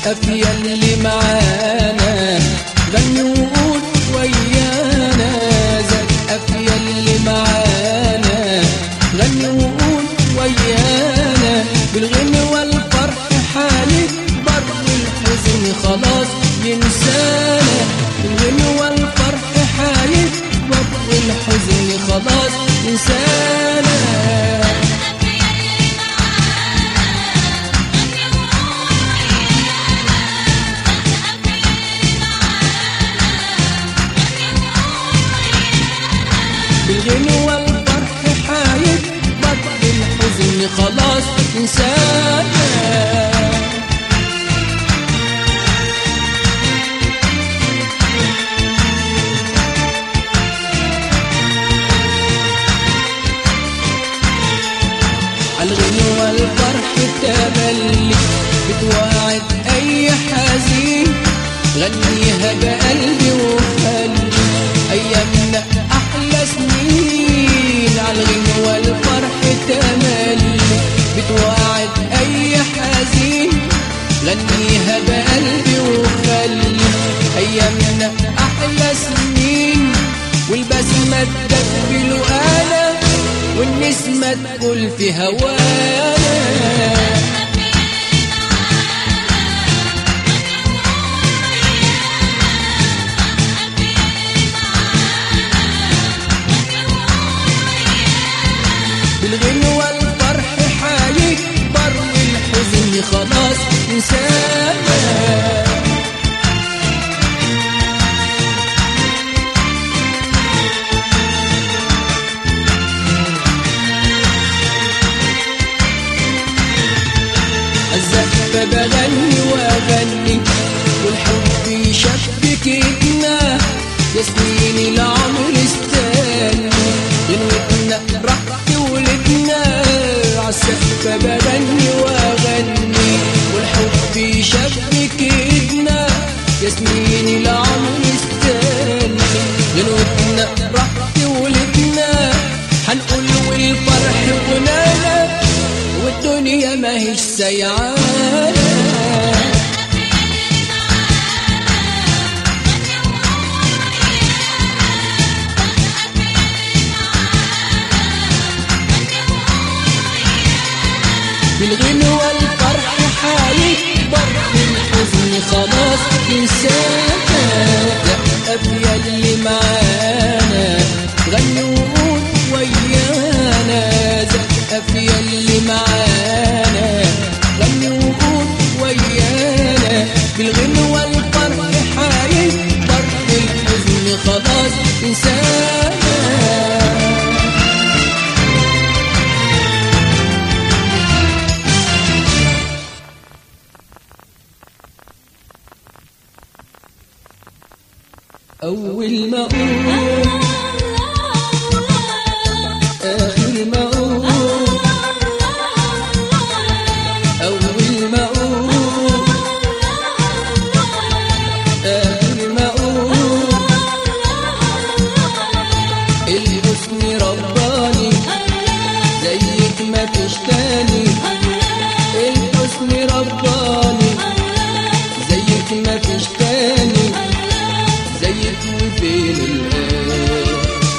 زقف يلي معانا غني وقول ويانا زقف يلي معانا غني وقول ويانا بالغنى والفرح حالك بر الحزن خلاص ينسانا بالغنى والفرح حالك بر الحزن خلاص ينسانا بالغنى والفرح حايد بطل الحزن خلاص انسانا عالغنى والفرح تملي بتوعد اي حزين غنيها بقلبي وخلي ايامنا احلى سنين عالغنى والفرح تملي بتوعد اي حزين غنيها بقلبي وخلي ايامنا احلى سنين والبسمة تدبل انا والنسمة تقول في هوانا بالغنى والفرح حايك بر الحزن خلاص انسانا الزفة بغني واغني والحب يشبك ايدنا يا سنين العمر استنى غنوتنا راح تولدنا عالسقف بغني واغني والحب يشبك ايدنا يا سنين العمر استنى غنوتنا راح تولدنا حنقول والفرح غنانا والدنيا ما هيش سيعانة بالغنى والفرح حالي بر الحزن خلاص انسانا زقف يلي معانا غني وقول ويانا زقف يلي معانا غني وقول ويانا بالغنى والفرح حالي بر الحزن خلاص انسانا أول ما أقول آخر ما أقول أول ما أقول آخر ما أقول الحسن رباني زيك ما فيش تاني الحسن رباني زيك ما فيش تاني زيك وفين الآن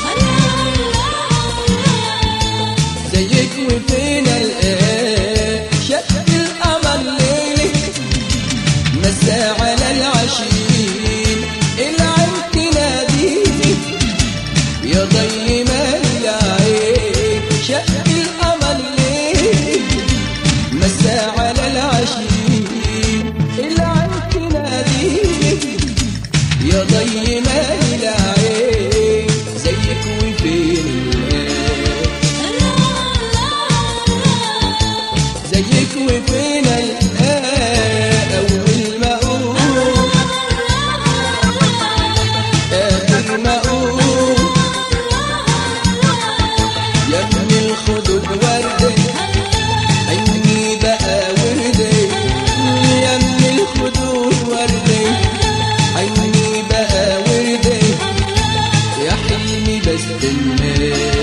زيك وفين الآن شق القمر ليلك مسا على العشرين العين تناديني يا ضي مالي عين شق القمر ليلك مسا على العشرين العين تناديني يا ضي مالي العين زيك وفين الآن زيك وفين الآن أول ما أقول آخر ما أقول يا ابن الخدود وردة عني بقى وردة يا ابن الخدود وردة عني بقى وردة يا حلمي بستناك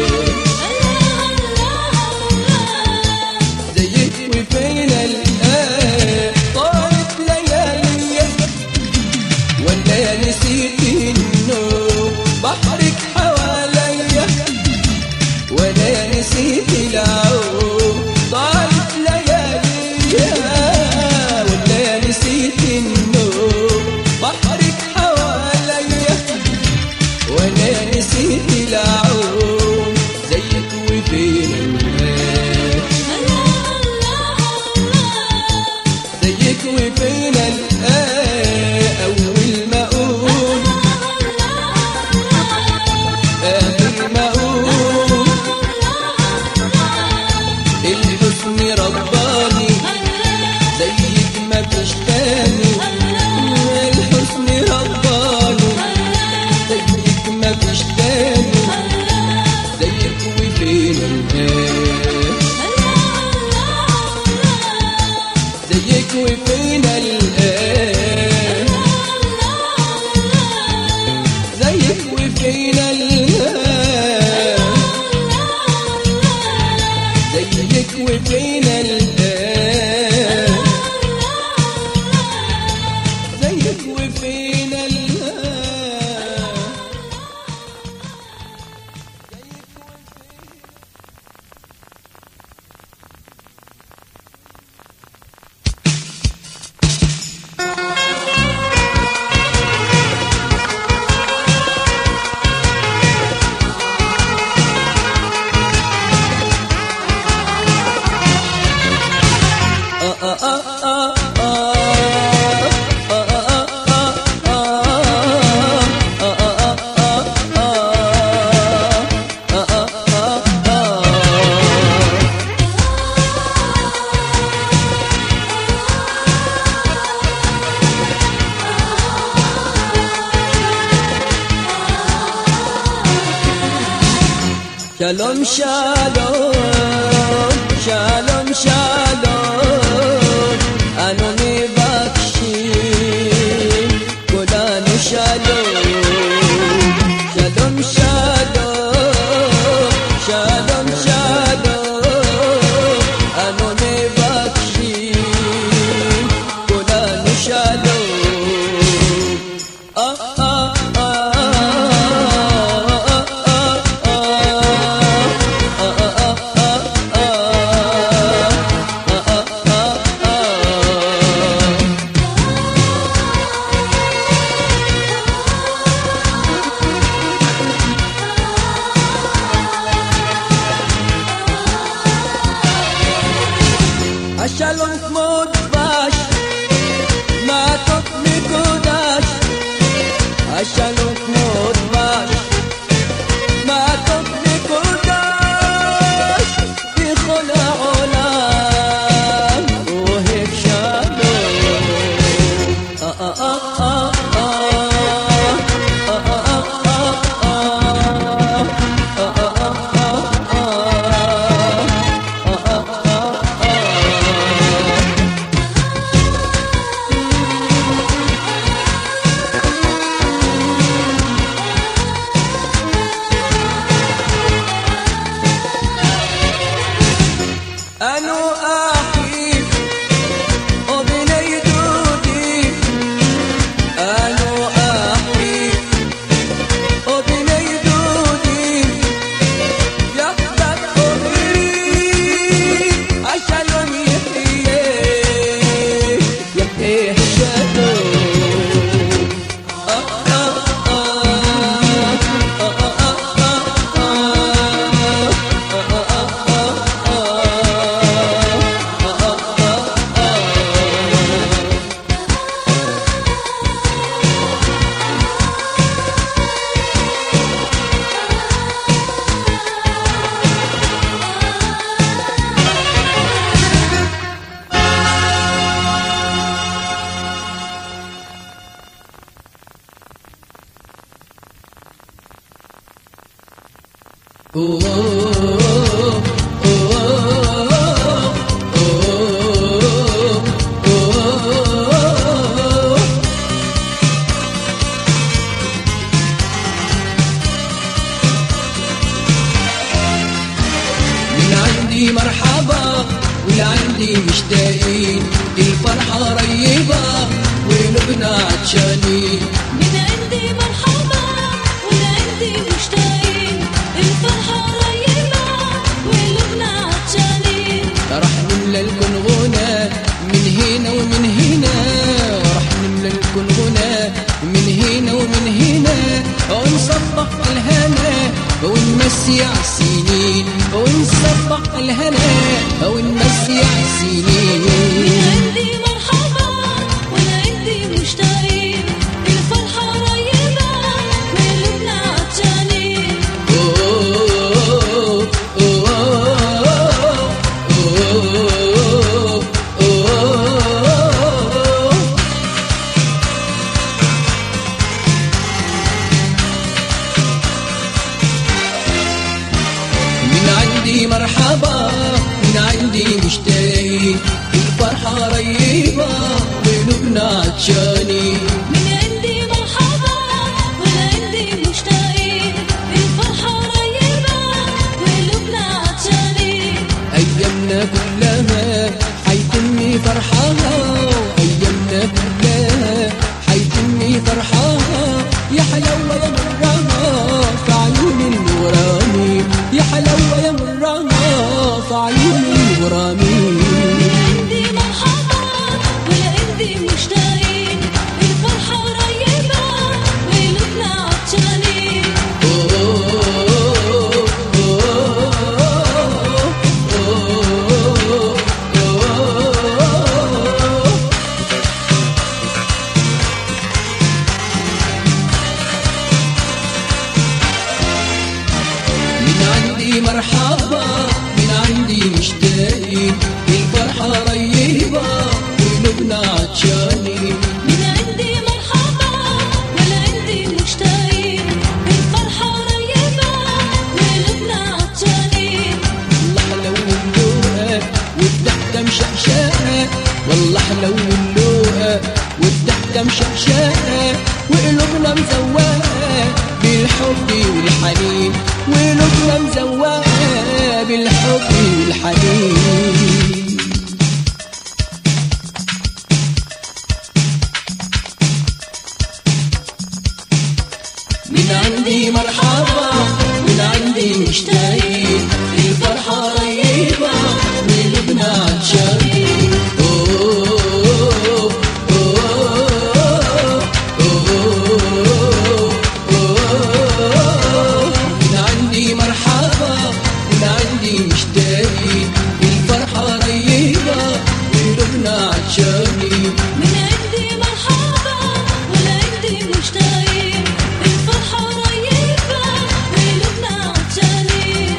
زيك وفين الآن طارت ليالي نسيت العود ضاعت لياليها ولا نسيت النوم بحرك حواليا وانا نسيت العود زيك وفين الناس زيك وفين الآن أول ما أقول آخر ما أقول الحسن رباني زيك ما فيش تاني الحسن رباني زيك ما فيش تاني زيك وفين الآن زيك وفين الآن زيك وفين الآن زيك وفين الآن زيك وفين الآن שלום שלום, שלום שלום, אנו מבקשים כולנו שלום, שלום שלום, שלום שלום, אנו מבקשים כולנו שלום. אה, אה, אה, השלום כמו דבש, מתוק מקודש, השלום כמו דבש, מתוק מקודש, בכל העולם אוהב שלום. אה, אה, אה, אה, אה, אה, אה, אה, אה, أنا أحيي وبني دودي أنا أحيي وبني دودي يحبك أمري عشان يحيي يحيي حشاته آه آه آه من عندي مرحبا ولعندي مشتاقين الفرحة ريبة ولبنى عطشانين من عندي مرحبا ومن عندي مشتاقين الفرحة قريبة السنين ونصبح الهنا ونمسي السنين عندي مرحبا وانا عندي مشتاقين الفرحة قريبة قلوبنا عطشانين من عندي مرحبا من عندي مشتاقين الفرحة قريبة قلوبنا عطشانين من عندي مرحبا وانا عندي مشتاقين الفرحة قريبة قلوبنا عطشانين أيامنا كلها حيتم فرحها أيامنا كلها حيتم فرحها يا حلاوة يا مرها في عيون الوراني يا حلاوة يا مرها في عيون الوراني عندي مرحبا ولا عندي مشتاقين الفرحة قريبة قلوبنا عطشانين من عندي مرحبا من عندي مشتاقين الفرحة قريبة قلوبنا عطشانين من عندي مرحبا ولا عندي مشتاقين الفرحة قريبة قلوبنا عطشانين والله حلو اللوقة والضحكة مشقشقة والله حلو اللوقة والضحكة مشقشقة وقلوبنا مزوقة بالحب والحنين وقلوبنا مزوقة بالحب والحنين من عندي مرحبا من عندي مشتاقين الفرحة قريبة قلوبنا عطشانين أوه، أوه، أوه، أوه. من عندي مرحبا من عندي مشتاقين الفرحة قريبة قلوبنا عطشانين من عندي مرحبا ولا عندي مشتاقين الفرحة قريبة قلوبنا عطشانين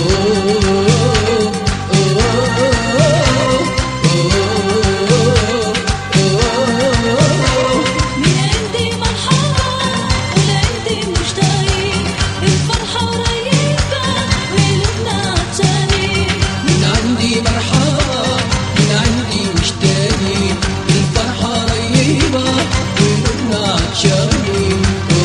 من عندي مرحبا ولا عندي مشتاقين الفرحة قريبة قلوبنا عطشانين من عندي مرحبا من عندي مشتاقين الفرحة قريبة قلوبنا عطشانين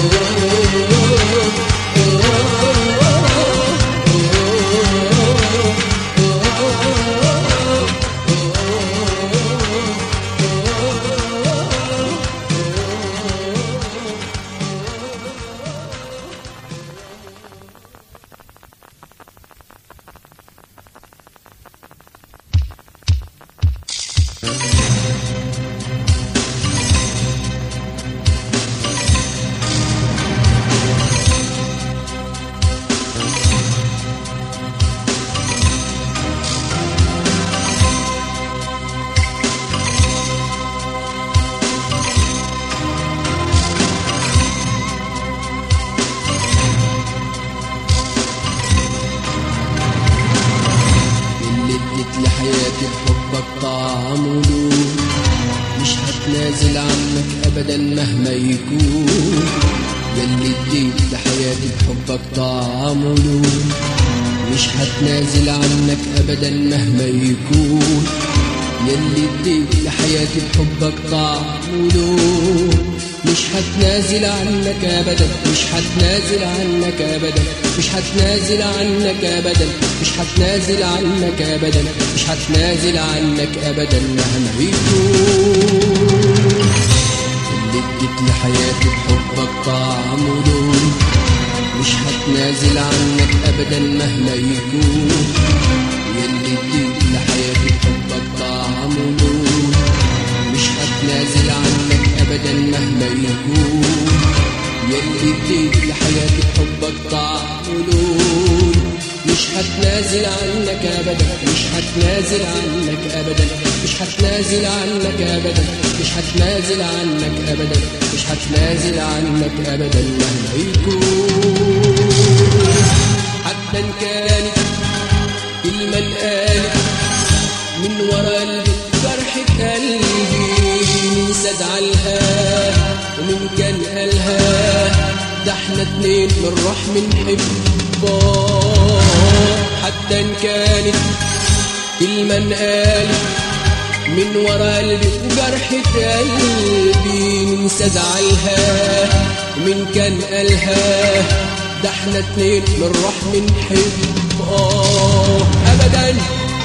اللي اديت لحياتي بحبك طعم ولون مش هتنازل عنك ابدا مهما يكون يلي اديت لحياتي بحبك طعم ولون مش هتنازل عنك ابدا مهما يكون يلي اديت لحياتي بحبك طعم ولون مش هتنازل عنك ابدا مش هتنازل عنك ابدا مش هتنازل عنك ابدا مش هتنازل عنك ابدا مش هتنازل عنك ابدا مهما يكون اللي اديت لحياتي بحبك طعم ولون مش هتنازل عنك ابدا مهما يكون يلي اديت لحياتي بحبك طعم ولون مش هتنازل عنك ابدا مهما يكون يلي اديت لحياتي بحبك طعم ولون مش هتنازل عنك ابدا مش هتنازل عنك ابدا مش هتنازل عنك ابدا مش هتنازل عنك ابدا مش هتنازل عنك ابدا مهما يكون حتى ان كانت كلمه انقالت من ورا قلبي فرحة قلبي مين سدعلها ومين كان قالها ده احنا اتنين بنروح من حبه حتى ان كانت كلمة انقالت من ورا قلبي وجرحة قلبي مين سزعلها ومين كان قالها ده احنا اتنين بنروح من حبه ابدا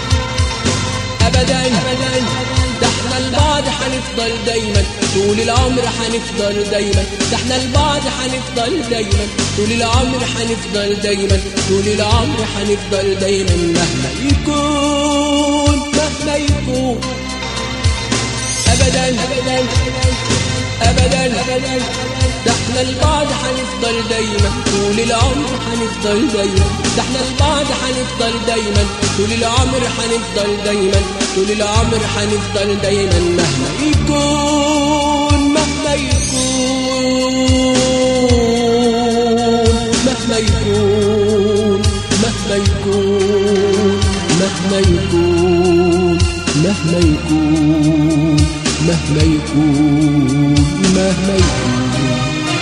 ابدا ابدا ده احنا لبعض هنفضل دايما طول العمر هنفضل دايما ده احنا لبعض هنفضل دايما طول العمر هنفضل دايما طول العمر هنفضل دايما مهما يكون مهما يكون ابدا ابدا ابدا ابدا ده احنا لبعض هنفضل دايما طول العمر هنفضل دايما ده احنا لبعض هنفضل دايما طول العمر هنفضل دايما طول العمر هنفضل دايما مهما يكون مهما يكون مهما يكون مهما يكون مهما يكون مهما يكون مهما يكون مهما يكون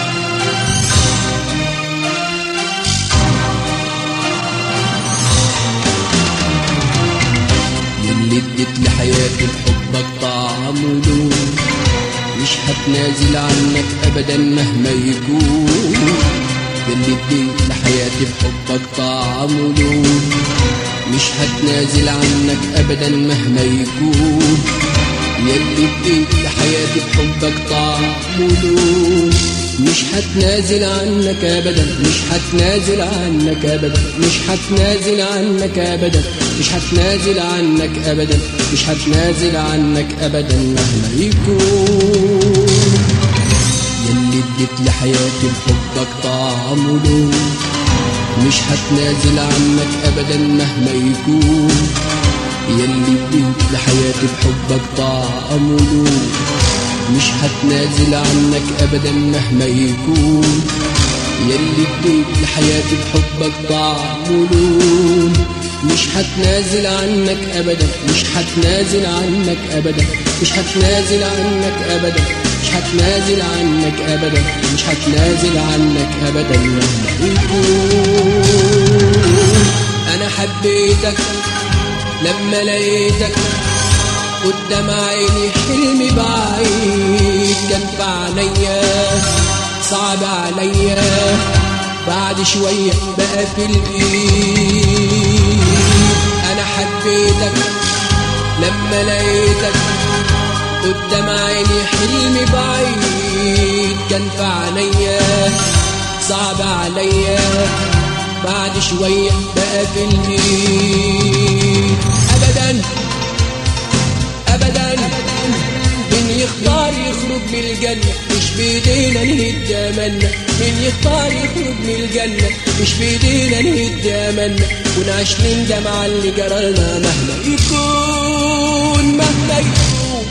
يلي اديت لحياتي بحبك طعم ولون مش هتنازل عنك ابدا مهما يكون يلي اديت لحياتي بحبك طعم ولون مش هتنازل عنك ابدا مهما يكون يلي اديت لحياتي بحبك طعم ولون مش هتنازل عنك ابدا مش هتنازل عنك ابدا مش هتنازل عنك ابدا مش هتنازل عنك ابدا مش هتنازل عنك ابدا مهما يكون يلي اديت لحياتي بحبك طعم ولون مش هتنازل عنك ابدا مهما يكون يلي اديت لحياتي بحبك طعم ولون مش هتنازل عنك ابدا مهما يكون يلي اديت لحياتي بحبك طعم ولون مش هتنازل عنك ابدا مش هتنازل عنك ابدا مش هتنازل عنك ابدا مش هتنازل عنك ابدا مش هتنازل عنك ابدا مهما يكون انا حبيتك لما لقيتك قدام عيني حلمي بعيد كان في عينيا صعب عليا بعد شوية بقى في الإيد أنا حبيتك لما لقيتك قدام عيني حلمي بعيد كان في عينيا صعب عليا بعد شوية بقى في الإيد أبداً ابدا من يختار يخرج من الجنة مش بإيدينا نتمنى من يختار يخرج من الجنة مش بإيدينا نتمنى ونعيش نندم على اللي جرالنا مهما يكون مهما يكون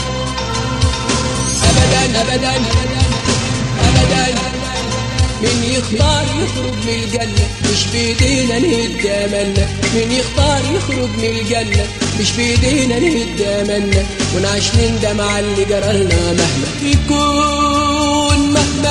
أبدا أبدا أبدا من يختار يخرج من الجنة مش بإيدينا نتمنى من يختار يخرج من الجنة مش بإيدينا نتمنى ونعيش نندم على اللي جرالنا مهما يكون مهما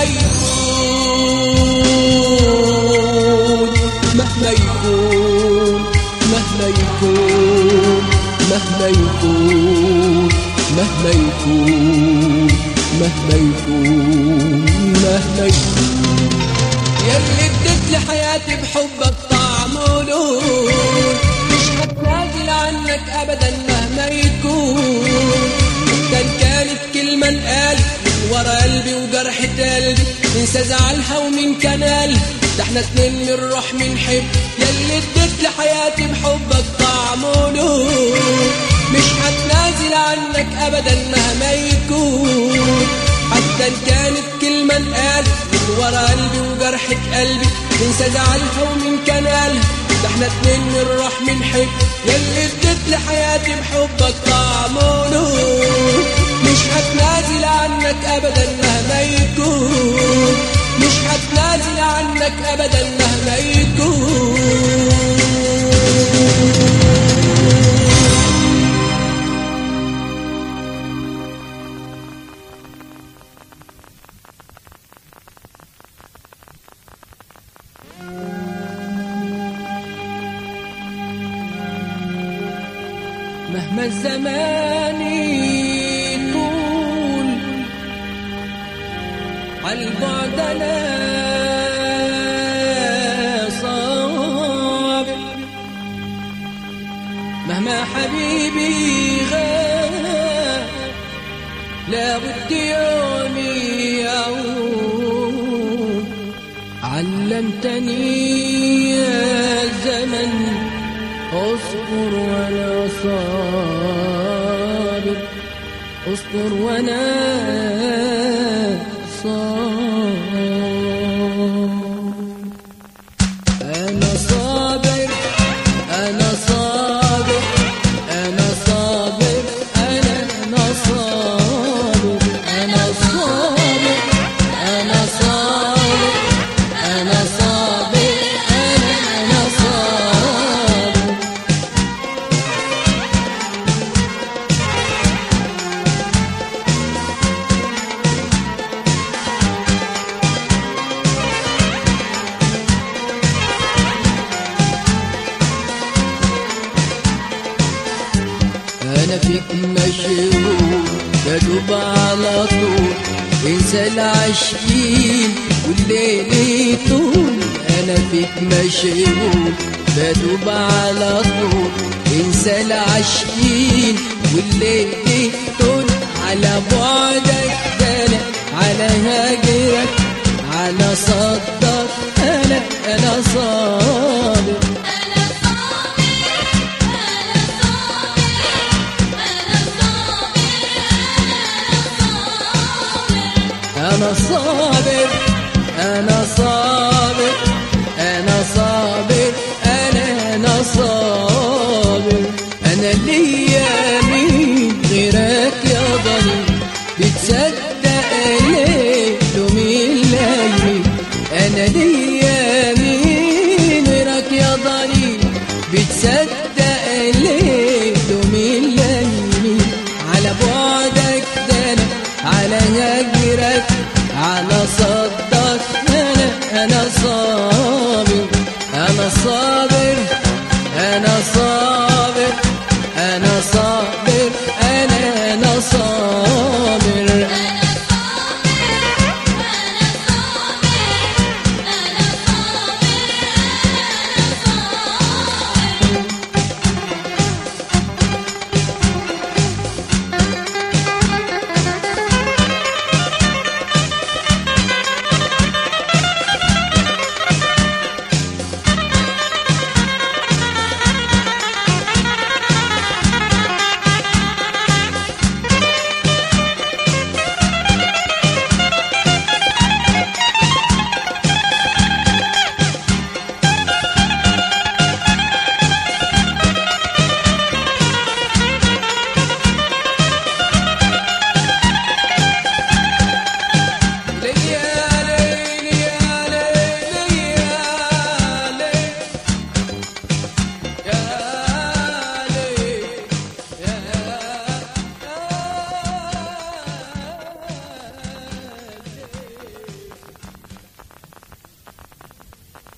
يكون مهما يكون مهما يكون مهما يكون مهما يكون مهما يكون مهما يكون يلي اديت لحياتي بحبك طعم ولون مش هتنازل عنك ابدا مهما يكون كان كانت كلمة انقال من ورا قلبي وجرحة قلبي ننسى زعلها ومين كان قال ده احنا اتنين بنروح من حب يلي اديت لحياتي بحبك طعم ولون مش هتنازل عنك ابدا مهما يكون حتى ان كانت كلمة انقال من ورا قلبي وجرحة قلبي ننسى زعلها ومين كان قالها ده احنا اتنين نروح منحب يلي اديت لحياتي بحبك طعم ونور مش هتنازل عنك ابدا مهما يكون مش هتنازل عنك ابدا مهما يكون مهما الزمان يطول عالبعد انا صعب مهما حبيبي غاب لابد يومي يعود علمتني يا زمن اصبر وانا صابر اصبر وانا صابر انا صابر انا صابر انا صابر انا انا صابر انا صابر انا صابر انا صابر انا انا صابر انا فيك مشغول بدوب على طول انسى العاشقين والليل يطول انا فيك مشغول بدوب على طول انسى العاشقين والليل يطول على بعدك انا على هاجرك على صدك انا انا صابر أنا صابر أنا صابر أنا صابر أنا انا صابر انا أنا صابر صابر انا صابر انا ليا مين غيرك يا ضني بتصدق ليه مين لايمي انا ليا مين غيرك يا ضني بتصدق ليه مين لايمي على بعدك ده انا على هجرك على صدك انا انا صابر انا صابر انا صابر